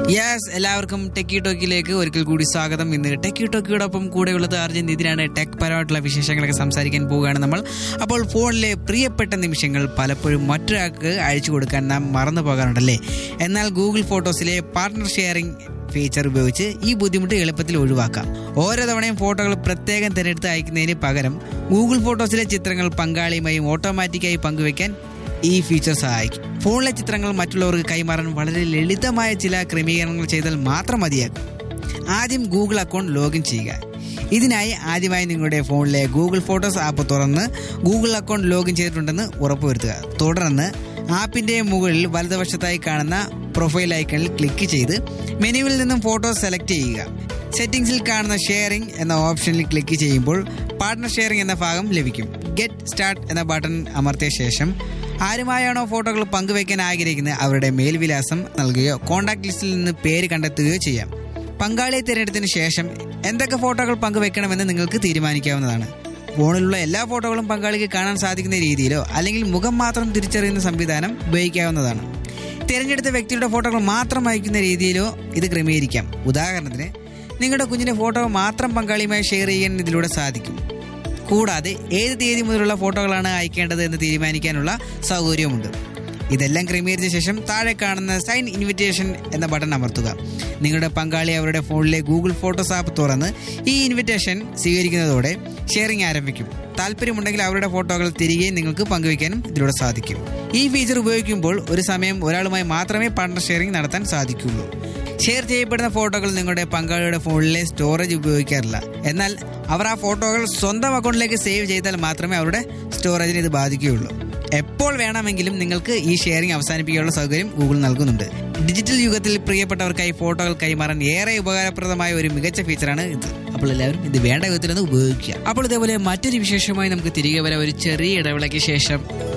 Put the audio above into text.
yes എല്ലാവർക്കും techie ടോക്കിലേക്ക് ഒരിക്കൽ കൂടി സ്വാഗതം ഇന്ന് ടെക്കി ടോക്കിയോടൊപ്പം കൂടെയുള്ളത് അർജുൻ ഇതിനാണ് ടെക് പരമായിട്ടുള്ള വിശേഷങ്ങളൊക്കെ സംസാരിക്കാൻ പോവുകയാണ് നമ്മൾ അപ്പോൾ ഫോണിലെ പ്രിയപ്പെട്ട നിമിഷങ്ങൾ പലപ്പോഴും മറ്റൊരാൾക്ക് അയച്ചു കൊടുക്കാൻ നാം മറന്നു പോകാറുണ്ടല്ലേ എന്നാൽ ഗൂഗിൾ ഫോട്ടോസിലെ പാർട്ട്ണർ ഷെയറിംഗ് ഫീച്ചർ ഉപയോഗിച്ച് ഈ ബുദ്ധിമുട്ട് എളുപ്പത്തിൽ ഒഴിവാക്കാം ഓരോ തവണയും ഫോട്ടോകൾ പ്രത്യേകം തിരഞ്ഞെടുത്ത് അയക്കുന്നതിന് പകരം ഗൂഗിൾ ഫോട്ടോസിലെ ചിത്രങ്ങൾ പങ്കാളിയുമായും ഓട്ടോമാറ്റിക്കായി പങ്കുവയ്ക്കാൻ ഈ ഫീച്ചർ സഹായിക്കും ഫോണിലെ ചിത്രങ്ങൾ മറ്റുള്ളവർക്ക് കൈമാറാൻ വളരെ ലളിതമായ ചില ക്രമീകരണങ്ങൾ ചെയ്താൽ മാത്രം മതിയാകും ആദ്യം ഗൂഗിൾ അക്കൗണ്ട് ലോഗിൻ ചെയ്യുക ഇതിനായി ആദ്യമായി നിങ്ങളുടെ ഫോണിലെ ഗൂഗിൾ ഫോട്ടോസ് ആപ്പ് തുറന്ന് ഗൂഗിൾ അക്കൗണ്ട് ലോഗിൻ ചെയ്തിട്ടുണ്ടെന്ന് ഉറപ്പുവരുത്തുക തുടർന്ന് ആപ്പിന്റെ മുകളിൽ വലതുവശത്തായി കാണുന്ന പ്രൊഫൈൽ ഐക്കണിൽ ക്ലിക്ക് ചെയ്ത് മെനുവിൽ നിന്നും ഫോട്ടോ സെലക്ട് ചെയ്യുക സെറ്റിംഗ്സിൽ കാണുന്ന ഷെയറിംഗ് എന്ന ഓപ്ഷനിൽ ക്ലിക്ക് ചെയ്യുമ്പോൾ പാർട്ട്ണർ ഷെയറിംഗ് എന്ന ഭാഗം ലഭിക്കും ഗെറ്റ് സ്റ്റാർട്ട് എന്ന ബട്ടൺ അമർത്തിയ ശേഷം ആരുമായാണോ ഫോട്ടോകൾ പങ്കുവയ്ക്കാൻ ആഗ്രഹിക്കുന്നത് അവരുടെ മേൽവിലാസം നൽകുകയോ കോൺടാക്ട് ലിസ്റ്റിൽ നിന്ന് പേര് കണ്ടെത്തുകയോ ചെയ്യാം പങ്കാളിയെ തിരഞ്ഞെടുത്തതിന് ശേഷം എന്തൊക്കെ ഫോട്ടോകൾ പങ്കുവെക്കണമെന്ന് നിങ്ങൾക്ക് തീരുമാനിക്കാവുന്നതാണ് ഫോണിലുള്ള എല്ലാ ഫോട്ടോകളും പങ്കാളിക്ക് കാണാൻ സാധിക്കുന്ന രീതിയിലോ അല്ലെങ്കിൽ മുഖം മാത്രം തിരിച്ചറിയുന്ന സംവിധാനം ഉപയോഗിക്കാവുന്നതാണ് തിരഞ്ഞെടുത്ത വ്യക്തിയുടെ ഫോട്ടോകൾ മാത്രം അയക്കുന്ന രീതിയിലോ ഇത് ക്രമീകരിക്കാം ഉദാഹരണത്തിന് നിങ്ങളുടെ കുഞ്ഞിന്റെ ഫോട്ടോ മാത്രം പങ്കാളിയുമായി ഷെയർ ചെയ്യാൻ ഇതിലൂടെ സാധിക്കും കൂടാതെ ഏത് തീയതി മുതലുള്ള ഫോട്ടോകളാണ് അയക്കേണ്ടത് എന്ന് തീരുമാനിക്കാനുള്ള സൗകര്യവുമുണ്ട് ഇതെല്ലാം ക്രമീകരിച്ച ശേഷം താഴെ കാണുന്ന സൈൻ ഇൻവിറ്റേഷൻ എന്ന ബട്ടൺ അമർത്തുക നിങ്ങളുടെ പങ്കാളി അവരുടെ ഫോണിലെ ഗൂഗിൾ ഫോട്ടോസ് ആപ്പ് തുറന്ന് ഈ ഇൻവിറ്റേഷൻ സ്വീകരിക്കുന്നതോടെ ഷെയറിംഗ് ആരംഭിക്കും താല്പര്യമുണ്ടെങ്കിൽ അവരുടെ ഫോട്ടോകൾ തിരികെ നിങ്ങൾക്ക് പങ്കുവയ്ക്കാനും ഇതിലൂടെ സാധിക്കും ഈ ഫീച്ചർ ഉപയോഗിക്കുമ്പോൾ ഒരു സമയം ഒരാളുമായി മാത്രമേ പാർട്ണർ ഷെയറിംഗ് നടത്താൻ സാധിക്കുകയുള്ളൂ ഷെയർ ചെയ്യപ്പെടുന്ന ഫോട്ടോകൾ നിങ്ങളുടെ പങ്കാളിയുടെ ഫോണിലെ സ്റ്റോറേജ് ഉപയോഗിക്കാറില്ല എന്നാൽ അവർ ആ ഫോട്ടോകൾ സ്വന്തം അക്കൗണ്ടിലേക്ക് സേവ് ചെയ്താൽ മാത്രമേ അവരുടെ സ്റ്റോറേജിന് ഇത് ബാധിക്കുകയുള്ളൂ എപ്പോൾ വേണമെങ്കിലും നിങ്ങൾക്ക് ഈ ഷെയറിംഗ് അവസാനിപ്പിക്കാനുള്ള സൗകര്യം ഗൂഗിൾ നൽകുന്നുണ്ട് ഡിജിറ്റൽ യുഗത്തിൽ പ്രിയപ്പെട്ടവർക്കായി ഫോട്ടോകൾ കൈമാറാൻ ഏറെ ഉപകാരപ്രദമായ ഒരു മികച്ച ഫീച്ചറാണ് ഇത് അപ്പോൾ എല്ലാവരും ഇത് വേണ്ട വിധത്തിൽ ഒന്ന് ഉപയോഗിക്കുക അപ്പോൾ ഇതേപോലെ മറ്റൊരു വിശേഷമായി നമുക്ക് തിരികെ വരാം ഒരു ചെറിയ ഇടവേളയ്ക്ക് ശേഷം